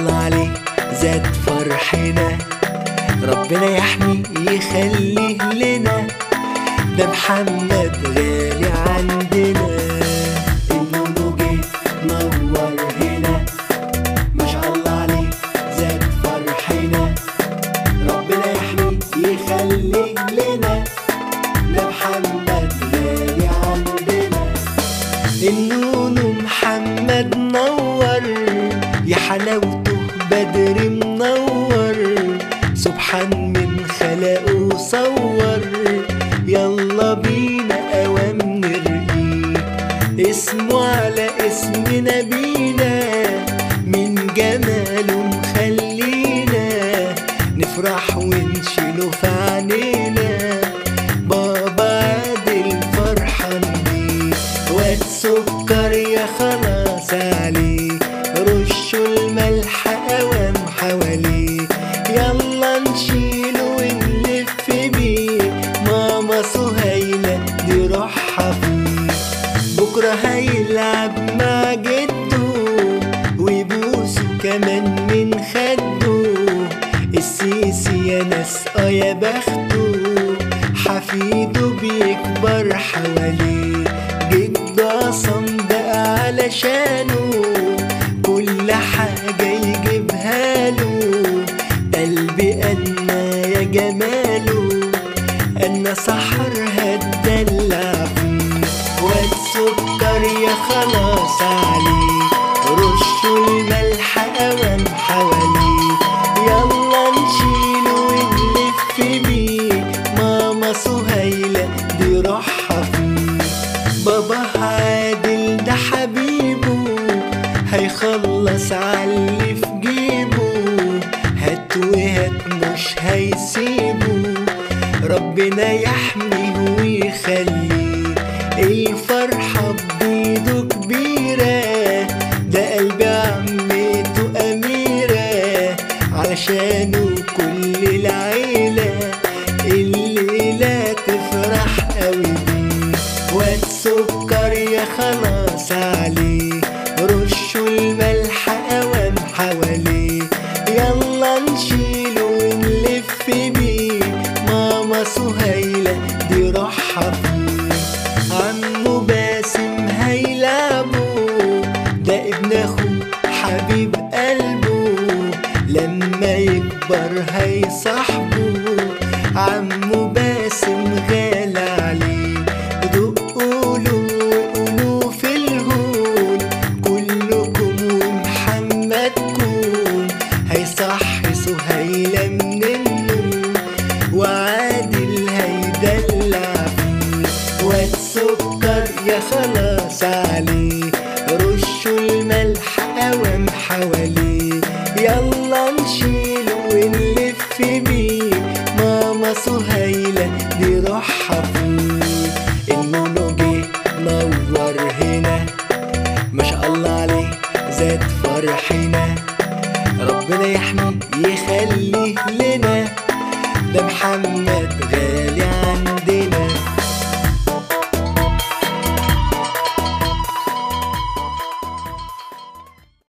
الله عليه زاد فرحنا ربنا يحمي يخليه لنا ده محمد غالي عندنا النور جه نور هنا ما شاء الله عليه زاد فرحنا ربنا يحمي يخليه لنا ده محمد غالي عندنا النونو محمد نور يا حلاوته بدر منور سبحان من خلقه صور يلا بينا اوام نرقيه اسمه على اسم نبينا من جماله مخلينا نفرح ونشيله في عينينا بابا عادل فرحان بيه واد سكر يا خلاص عليه رشوا الملح قوام حواليه يلا نشيله ونلف بيه ماما سهيلة دي روحها فيه بكرة هيلعب مع جده ويبوسه كمان من خده السيسي يا ناس اه يا بخته حفيده بيكبر حواليه جده عصام بقى علشانه كل حاجة يجيبها له قلبي أنا يا جماله أنا سحر هتدلع فيه واد سكر يا خلاص عليه رشوا الملح قوام حواليه يلا نشيله ونلف بيه ماما سهيلة دي روحها فيه بابا عادل ده حبيبه هيخلص عاللي في جيبه هات وهات مش هيسيبه ربنا يحميه ويخليه الفرحة بإيده كبيرة ده قلب عمته أميرة علشانه كل العيلة الليلة تفرح قوي بيه واد سكر يا خلاص عليه رشوا الملح قوام حواليه يلا نشيله ونلف بيه ماما سهيلة دي روحها فيه عمو باسم هيلعبوا ده ابن اخوه حبيب قلبه لما يكبر هيصاحبه عمو باسم غالى عليه دقوا له وقولوا في الهون كلكم ومحمدكم هيصحي سهيلة من النوم وعادل هيدلع فيه واد سكر يا خلاص عليه رشوا الملح قوام حواليه يلا نشيله ونلف بيه ماما سهيلة دي روحها فيه النونو جه نور هنا ما شاء الله عليه زاد فرحنا ربنا يحمي يخليه لنا ده محمد غالي عندنا